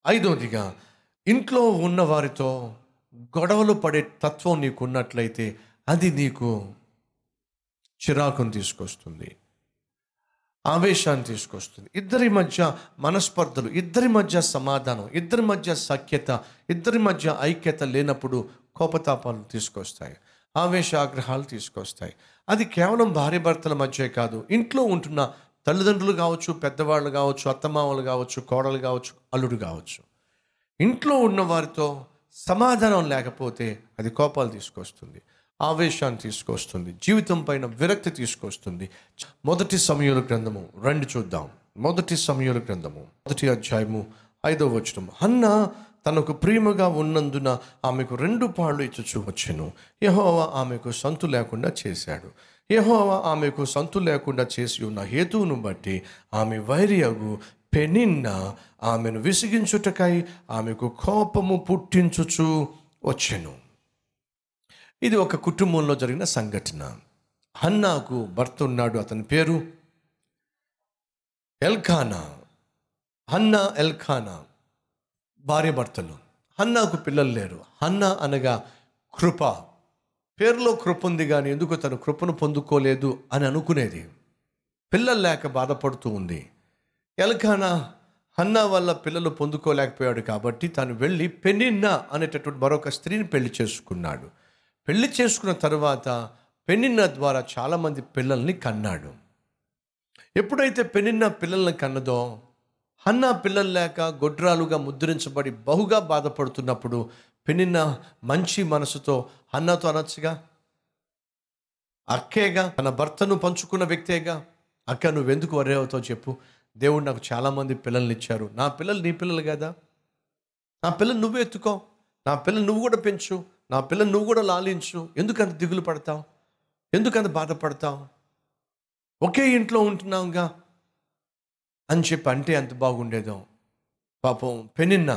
ఐదవదిగా ఇంట్లో ఉన్న వారితో గొడవలు పడే తత్వం నీకు ఉన్నట్లయితే అది నీకు చిరాకును తీసుకొస్తుంది ఆవేశాన్ని తీసుకొస్తుంది ఇద్దరి మధ్య మనస్పర్ధలు ఇద్దరి మధ్య సమాధానం ఇద్దరి మధ్య సఖ్యత ఇద్దరి మధ్య ఐక్యత లేనప్పుడు కోపతాపాలు తీసుకొస్తాయి ఆవేశ ఆగ్రహాలు తీసుకొస్తాయి అది కేవలం భార్య భర్తల మధ్య కాదు ఇంట్లో ఉంటున్న తల్లిదండ్రులు కావచ్చు పెద్దవాళ్ళు కావచ్చు అత్తమామలు కావచ్చు కోడలు కావచ్చు అల్లుడు కావచ్చు ఇంట్లో ఉన్న వారితో సమాధానం లేకపోతే అది కోపాలు తీసుకొస్తుంది ఆవేశాన్ని తీసుకొస్తుంది జీవితం పైన విరక్తి తీసుకొస్తుంది మొదటి సమయాల గ్రంథము రండి చూద్దాం మొదటి సమయాల గ్రంథము మొదటి అధ్యాయము ఐదవ వచనం హన్న తనకు ప్రేమగా ఉన్నందున ఆమెకు రెండు పాళ్ళు ఇచ్చుచూ వచ్చెను యహోవా ఆమెకు సంతు లేకుండా చేశాడు యహోవా ఆమెకు సంతు లేకుండా చేసి ఉన్న హేతువును బట్టి ఆమె వైరియగు పెనిన్న ఆమెను విసిగించుటకై ఆమెకు కోపము పుట్టించుచు వచ్చెను ఇది ఒక కుటుంబంలో జరిగిన సంఘటన హన్నాకు భర్త ఉన్నాడు అతని పేరు ఎల్ఖానా హన్నా ఎల్ఖానా భార్య భర్తలు హన్నాకు పిల్లలు లేరు హన్నా అనగా కృప పేరులో కృప ఉంది కానీ ఎందుకు తను కృపను పొందుకోలేదు అని అనుకునేది పిల్లలు లేక బాధపడుతూ ఉంది ఎల్ఖానా హన్నా వల్ల పిల్లలు పొందుకోలేకపోయాడు కాబట్టి తను వెళ్ళి పెనిన్నా అనేటటువంటి మరొక స్త్రీని పెళ్లి చేసుకున్నాడు పెళ్లి చేసుకున్న తర్వాత పెనిన్న ద్వారా చాలామంది పిల్లల్ని కన్నాడు ఎప్పుడైతే పెనిన్న పిల్లల్ని కన్నదో హన్నా పిల్లలు లేక గొడ్రాలుగా ముద్రించబడి బహుగా బాధపడుతున్నప్పుడు పెనిన్న మంచి మనసుతో హన్నాతో అనొచ్చుగా అక్కేగా తన భర్తను పంచుకున్న వ్యక్తేగా అక్క నువ్వెందుకు వరే అవుతావు చెప్పు దేవుడు నాకు చాలామంది పిల్లల్ని ఇచ్చారు నా పిల్లలు నీ పిల్లలు కదా నా పిల్లలు నువ్వు ఎత్తుకో నా పిల్లలు నువ్వు కూడా పెంచు నా పిల్లలు నువ్వు కూడా లాలించు ఎందుకంత దిగులు పడతావు ఎందుకంత బాధపడతావు ఒకే ఇంట్లో ఉంటున్నావుగా అని చెప్పి అంటే ఎంత బాగుండేదో పాపం పెనిన్న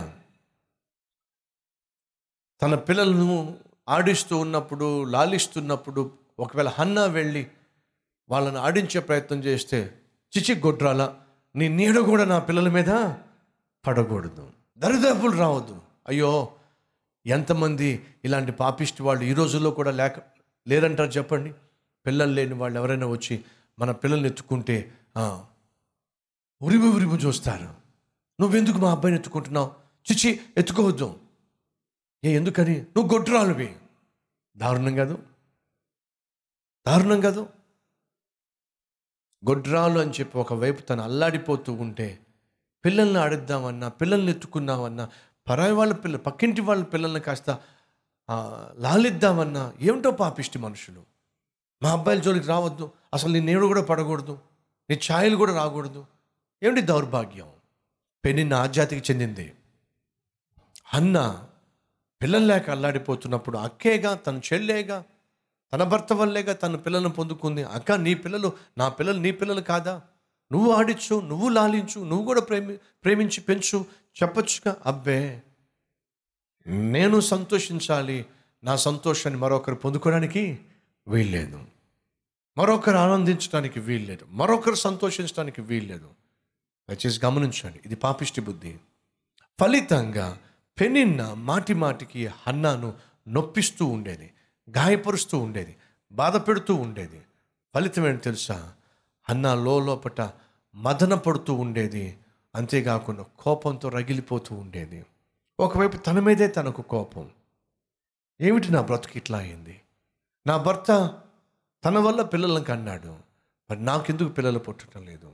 తన పిల్లలను ఆడిస్తూ ఉన్నప్పుడు లాలిస్తున్నప్పుడు ఒకవేళ హన్నా వెళ్ళి వాళ్ళని ఆడించే ప్రయత్నం చేస్తే చిచి గొడ్రాల నీ నీడ కూడా నా పిల్లల మీద పడకూడదు దరిదాపులు రావద్దు అయ్యో ఎంతమంది ఇలాంటి పాపిష్టి వాళ్ళు ఈ రోజుల్లో కూడా లేక లేరంటారు చెప్పండి పిల్లలు లేని వాళ్ళు ఎవరైనా వచ్చి మన పిల్లల్ని ఎత్తుకుంటే ఆ, ఉరిమి ఉరిమి చూస్తారు నువ్వెందుకు మా అబ్బాయిని ఎత్తుకుంటున్నావు చిచి ఎత్తుకోవద్దు ఏ ఎందుకని నువ్వు గొడ్రాలువి దారుణం కాదు దారుణం కాదు గొడ్రాలు అని చెప్పి ఒకవైపు తను అల్లాడిపోతూ ఉంటే పిల్లల్ని ఆడిద్దామన్నా పిల్లల్ని ఎత్తుకున్నామన్నా పరాయి వాళ్ళ పిల్ల పక్కింటి వాళ్ళ పిల్లల్ని కాస్త ఆ, లాలిద్దామన్నా ఏమిటో పాపిష్టి మనుషులు మా అబ్బాయిల జోలికి రావద్దు అసలు నీ నీడు కూడా పడకూడదు నీ ఛాయలు కూడా రాకూడదు ఏమిటి దౌర్భాగ్యం పెని నా జాతికి చెందింది అన్న పిల్లలు లేక అల్లాడిపోతున్నప్పుడు అక్కేగా తన చెల్లేగా తన భర్త వల్లేగా తన పిల్లలను పొందుకుంది అక్క నీ పిల్లలు నా పిల్లలు నీ పిల్లలు కాదా నువ్వు ఆడించు నువ్వు లాలించు నువ్వు కూడా ప్రేమి ప్రేమించి పెంచు చెప్పొచ్చుగా అబ్బే నేను సంతోషించాలి నా సంతోషాన్ని మరొకరు పొందుకోవడానికి వీల్లేదు మరొకరు ఆనందించడానికి వీల్లేదు మరొకరు సంతోషించడానికి వీల్లేదు దయచేసి గమనించండి ఇది పాపిష్టి బుద్ధి ఫలితంగా పెనిన్న మాటి మాటికి హన్నాను నొప్పిస్తూ ఉండేది గాయపరుస్తూ ఉండేది బాధ పెడుతూ ఉండేది ఫలితం ఏంటి తెలుసా హన్నా లోపట మదన పడుతూ ఉండేది అంతేకాకుండా కోపంతో రగిలిపోతూ ఉండేది ఒకవైపు తన మీదే తనకు కోపం ఏమిటి నా బ్రతుకు ఇట్లా అయింది నా భర్త తన వల్ల పిల్లలను కన్నాడు మరి నాకెందుకు పిల్లలు పుట్టడం లేదు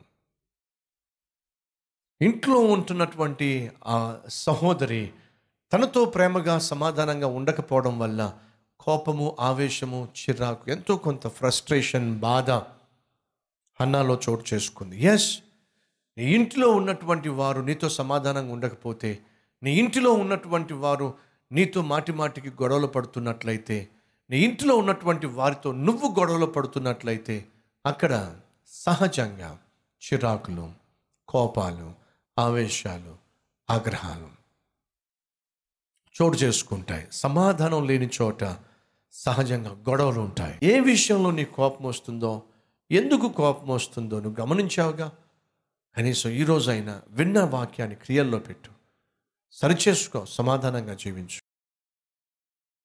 ఇంట్లో ఉంటున్నటువంటి ఆ సహోదరి తనతో ప్రేమగా సమాధానంగా ఉండకపోవడం వల్ల కోపము ఆవేశము చిరాకు ఎంతో కొంత ఫ్రస్ట్రేషన్ బాధ హన్నాలో చోటు చేసుకుంది ఎస్ నీ ఇంటిలో ఉన్నటువంటి వారు నీతో సమాధానంగా ఉండకపోతే నీ ఇంటిలో ఉన్నటువంటి వారు నీతో మాటి మాటికి గొడవలు పడుతున్నట్లయితే నీ ఇంటిలో ఉన్నటువంటి వారితో నువ్వు గొడవలు పడుతున్నట్లయితే అక్కడ సహజంగా చిరాకులు కోపాలు ఆవేశాలు ఆగ్రహాలు చోటు చేసుకుంటాయి సమాధానం లేని చోట సహజంగా గొడవలు ఉంటాయి ఏ విషయంలో నీ కోపం వస్తుందో ఎందుకు కోపం వస్తుందో నువ్వు గమనించావుగా కనీసం ఈ రోజైనా విన్న వాక్యాన్ని క్రియల్లో పెట్టు సరిచేసుకో సమాధానంగా జీవించు